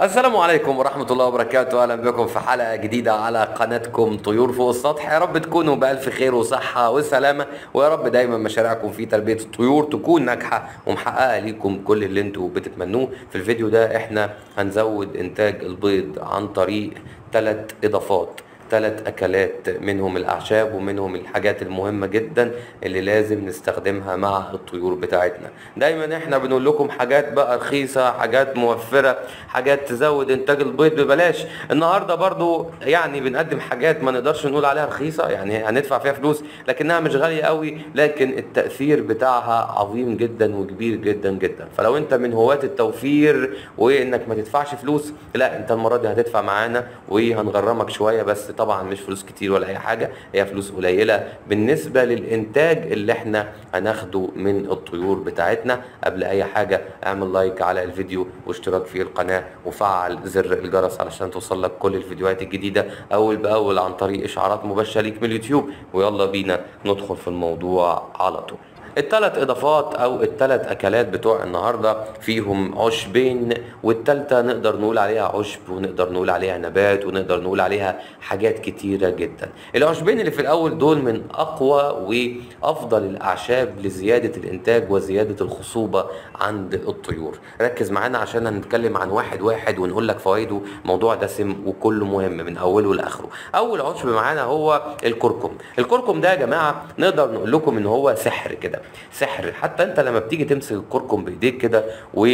السلام عليكم ورحمة الله وبركاته أهلا بكم في حلقة جديدة على قناتكم طيور فوق السطح يا رب تكونوا بألف خير وصحة وسلامة ويا رب دايما مشاريعكم في تربية الطيور تكون ناجحة ومحققة ليكم كل اللي انتوا بتتمنوه في الفيديو ده احنا هنزود انتاج البيض عن طريق ثلاث اضافات ثلاث اكلات منهم الاعشاب ومنهم الحاجات المهمه جدا اللي لازم نستخدمها مع الطيور بتاعتنا دايما احنا بنقول لكم حاجات بقى رخيصه حاجات موفره حاجات تزود انتاج البيض ببلاش النهارده برضو يعني بنقدم حاجات ما نقدرش نقول عليها رخيصه يعني هندفع فيها فلوس لكنها مش غاليه قوي لكن التاثير بتاعها عظيم جدا وكبير جدا جدا فلو انت من هواة التوفير وانك ما تدفعش فلوس لا انت المره دي هتدفع معانا وهنغرمك شويه بس طبعا مش فلوس كتير ولا اي حاجه هي فلوس قليله بالنسبه للانتاج اللي احنا هناخده من الطيور بتاعتنا قبل اي حاجه اعمل لايك على الفيديو واشتراك في القناه وفعل زر الجرس علشان توصل لك كل الفيديوهات الجديده اول باول عن طريق اشعارات مباشره ليك من اليوتيوب ويلا بينا ندخل في الموضوع على طول الثلاث اضافات او الثلاث اكلات بتوع النهارده فيهم عشبين والثالثه نقدر نقول عليها عشب ونقدر نقول عليها نبات ونقدر نقول عليها حاجات كتيره جدا العشبين اللي في الاول دول من اقوى وافضل الاعشاب لزياده الانتاج وزياده الخصوبه عند الطيور ركز معانا عشان هنتكلم عن واحد واحد ونقول لك فوائده موضوع دسم وكله مهم من اوله لاخره اول عشب معانا هو الكركم الكركم ده يا جماعه نقدر نقول لكم ان هو سحر كده سحر حتى انت لما بتيجي تمسك الكركم بايديك كده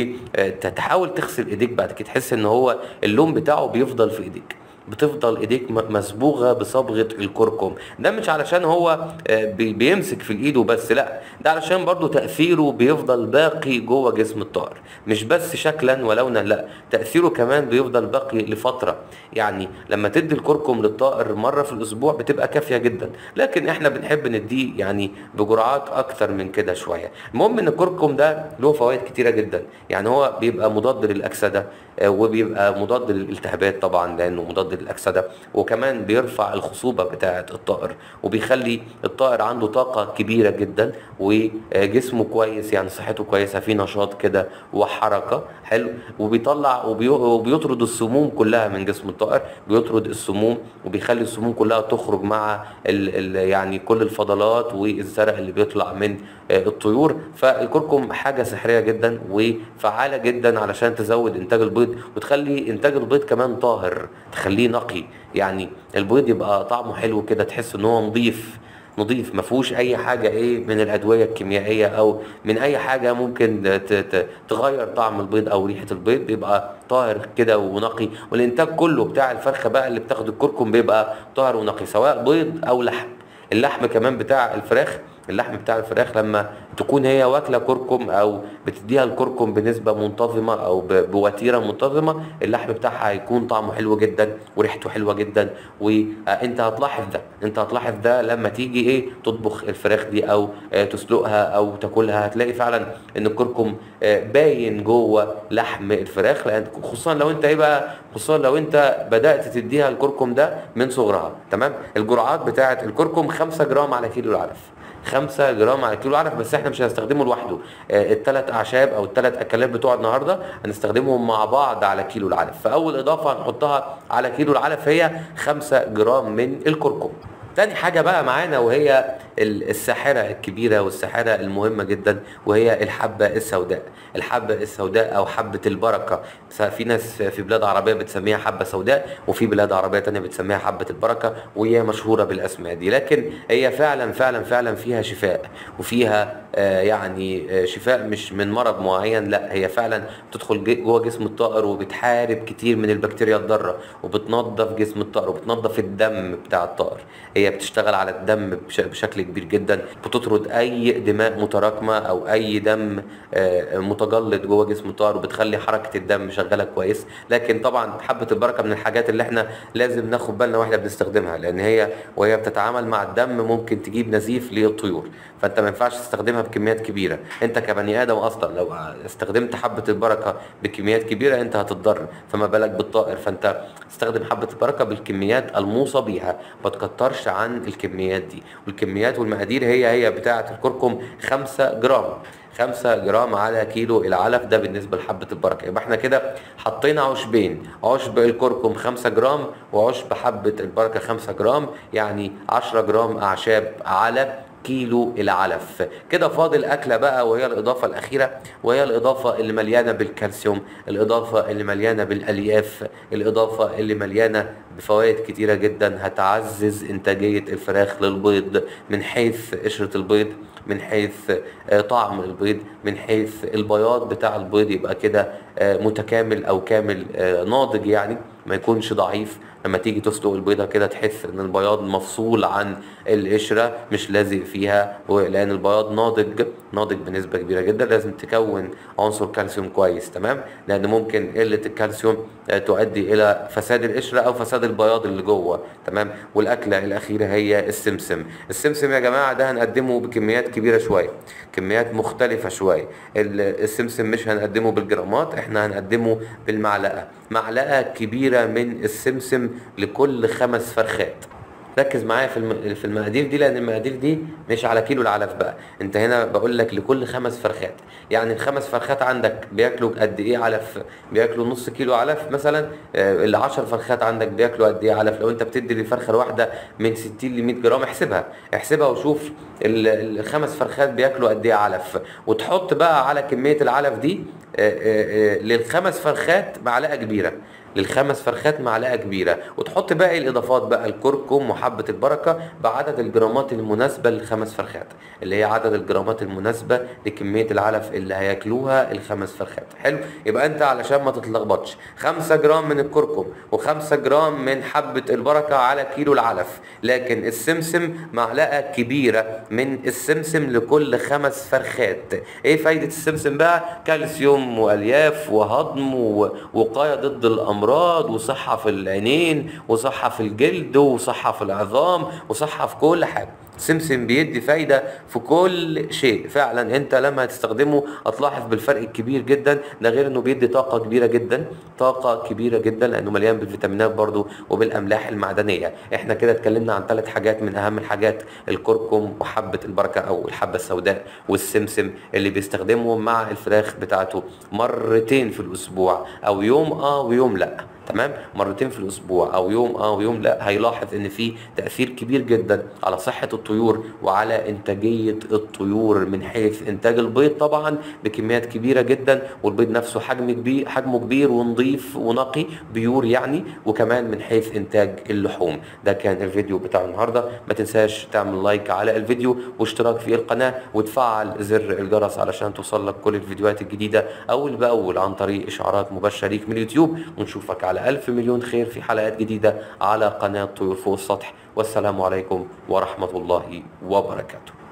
وتحاول تغسل ايديك بعد كده تحس ان هو اللون بتاعه بيفضل في ايديك بتفضل ايديك مصبوغه بصبغه الكركم ده مش علشان هو بيمسك في الايد وبس لا ده علشان برضو تاثيره بيفضل باقي جوه جسم الطائر مش بس شكلا ولونا لا تاثيره كمان بيفضل باقي لفتره يعني لما تدي الكركم للطائر مره في الاسبوع بتبقى كافيه جدا لكن احنا بنحب نديه يعني بجرعات اكتر من كده شويه المهم ان الكركم ده له فوائد كتيره جدا يعني هو بيبقى مضاد للاكسده وبيبقى مضاد للالتهابات طبعا لانه مضاد للاكسده وكمان بيرفع الخصوبه بتاعه الطائر وبيخلي الطائر عنده طاقه كبيره جدا وجسمه كويس يعني صحته كويسه في نشاط كده وحركه حلو وبيطلع وبيطرد السموم كلها من جسم الطائر بيطرد السموم وبيخلي السموم كلها تخرج مع ال ال يعني كل الفضلات والزرع اللي بيطلع من الطيور فالكركم حاجه سحريه جدا وفعاله جدا علشان تزود انتاج البيض وتخلي انتاج البيض كمان طاهر تخليه نقي يعني البيض يبقى طعمه حلو كده تحس ان هو نظيف نظيف ما فيهوش اي حاجه ايه من الادويه الكيميائيه او من اي حاجه ممكن تغير طعم البيض او ريحه البيض بيبقى طاهر كده ونقي والانتاج كله بتاع الفرخه بقى اللي بتاخد الكركم بيبقى طاهر ونقي سواء بيض او لحم اللحم كمان بتاع الفراخ اللحم بتاع الفراخ لما تكون هي واكله كركم او بتديها الكركم بنسبه منتظمه او بوتيره منتظمه اللحم بتاعها هيكون طعمه حلو جدا وريحته حلوه جدا وانت هتلاحظ ده انت هتلاحظ ده لما تيجي ايه تطبخ الفراخ دي او تسلقها او تاكلها هتلاقي فعلا ان الكركم باين جوه لحم الفراخ لان خصوصا لو انت ايه بقى خصوصا لو انت بدات تديها الكركم ده من صغرها تمام الجرعات بتاعه الكركم 5 جرام على كيلو العلف 5 جرام على كيلو علف بس احنا مش هنستخدمه لوحده آه الثلاث اعشاب او الثلاث اكلات بتوع النهارده هنستخدمهم مع بعض على كيلو العلف فاول اضافه هنحطها على كيلو العلف هي 5 جرام من الكركم تاني حاجة بقى معانا وهي الساحرة الكبيرة والساحرة المهمة جدا وهي الحبة السوداء الحبة السوداء أو حبة البركة في ناس في بلاد عربية بتسميها حبة سوداء وفي بلاد عربية تانية بتسميها حبة البركة وهي مشهورة بالأسماء دي لكن هي فعلا فعلا فعلا فيها شفاء وفيها آه يعني آه شفاء مش من مرض معين لا هي فعلا بتدخل جوه جسم الطائر وبتحارب كتير من البكتيريا الضارة وبتنظف جسم الطائر وبتنظف الدم بتاع الطائر هي بتشتغل على الدم بشكل كبير جدا بتطرد اي دماء متراكمه او اي دم متجلط جوه جسم الطائر وبتخلي حركه الدم شغاله كويس لكن طبعا حبه البركه من الحاجات اللي احنا لازم ناخد بالنا واحنا بنستخدمها لان هي وهي بتتعامل مع الدم ممكن تجيب نزيف للطيور فانت ما ينفعش تستخدمها بكميات كبيره انت كبني ادم اصلا لو استخدمت حبه البركه بكميات كبيره انت هتتضرر فما بالك بالطائر فانت استخدم حبه البركه بالكميات الموصى بيها ما تكترش عن الكميات دي والكميات الكميات والمقادير هي هي بتاعه الكركم 5 جرام 5 جرام على كيلو العلف ده بالنسبه لحبه البركه يبقى احنا كده حطينا عشبين عشب الكركم 5 جرام وعشب حبه البركه 5 جرام يعني 10 جرام اعشاب على كيلو العلف كده فاضل أكلة بقى وهي الإضافة الأخيرة وهي الإضافة اللي مليانة بالكالسيوم الإضافة اللي مليانة بالألياف الإضافة اللي مليانة بفوائد كتيرة جدا هتعزز إنتاجية الفراخ للبيض من حيث قشرة البيض من حيث آه، طعم البيض من حيث البياض بتاع البيض يبقى كده آه، متكامل أو كامل آه، ناضج يعني ما يكونش ضعيف لما تيجي تسلق البيضه كده تحس ان البياض مفصول عن القشره مش لازق فيها لان البياض ناضج ناضج بنسبه كبيره جدا لازم تكون عنصر كالسيوم كويس تمام لان ممكن قله الكالسيوم آه، تؤدي الى فساد القشره او فساد البياض اللي جوه تمام والاكله الاخيره هي السمسم السمسم يا جماعه ده هنقدمه بكميات كبيره شويه كميات مختلفه شويه ال- السمسم مش هنقدمه بالجرامات احنا هنقدمه بالمعلقه معلقه كبيره من السمسم لكل خمس فرخات ركز معايا في الم- في المقادير دي لان المقادير دي مش على كيلو العلف بقى انت هنا بقول لك لكل خمس فرخات يعني الخمس فرخات عندك بياكلوا قد ايه علف بياكلوا نص كيلو علف مثلا آه، العشر فرخات عندك بياكلوا قد ايه علف لو انت بتدي للفرخه الواحده من 60 ل 100 جرام احسبها احسبها وشوف ال- الخمس فرخات بياكلوا قد ايه علف وتحط بقى على كميه العلف دي آه، آه، آه، للخمس فرخات معلقه كبيره للخمس فرخات معلقه كبيره وتحط باقي الاضافات بقى الكركم وحبه البركه بعدد الجرامات المناسبه للخمس فرخات اللي هي عدد الجرامات المناسبه لكميه العلف اللي هياكلوها الخمس فرخات حلو يبقى انت علشان ما تتلخبطش 5 جرام من الكركم و5 جرام من حبه البركه على كيلو العلف لكن السمسم معلقه كبيره من السمسم لكل خمس فرخات ايه فايده السمسم بقى كالسيوم والياف وهضم ووقايه ضد الامراض وصحه في العينين وصحه في الجلد وصحه في العظام وصحه في كل حاجه سمسم بيدي فايدة في كل شيء فعلا انت لما هتستخدمه هتلاحظ بالفرق الكبير جدا ده غير انه بيدي طاقة كبيرة جدا طاقة كبيرة جدا لانه مليان بالفيتامينات برضو وبالاملاح المعدنية احنا كده اتكلمنا عن ثلاث حاجات من اهم الحاجات الكركم وحبة البركة او الحبة السوداء والسمسم اللي بيستخدمهم مع الفراخ بتاعته مرتين في الاسبوع او يوم اه ويوم لا تمام مرتين في الاسبوع او يوم اه ويوم لا هيلاحظ ان في تاثير كبير جدا على صحه الطيور وعلى انتاجيه الطيور من حيث انتاج البيض طبعا بكميات كبيره جدا والبيض نفسه حجم كبير حجمه كبير ونظيف ونقي بيور يعني وكمان من حيث انتاج اللحوم ده كان الفيديو بتاع النهارده ما تنساش تعمل لايك على الفيديو واشتراك في القناه وتفعل زر الجرس علشان توصل لك كل الفيديوهات الجديده اول باول عن طريق اشعارات مباشره ليك من اليوتيوب ونشوفك على ألف مليون خير في حلقات جديدة على قناة طيور فوق السطح والسلام عليكم ورحمة الله وبركاته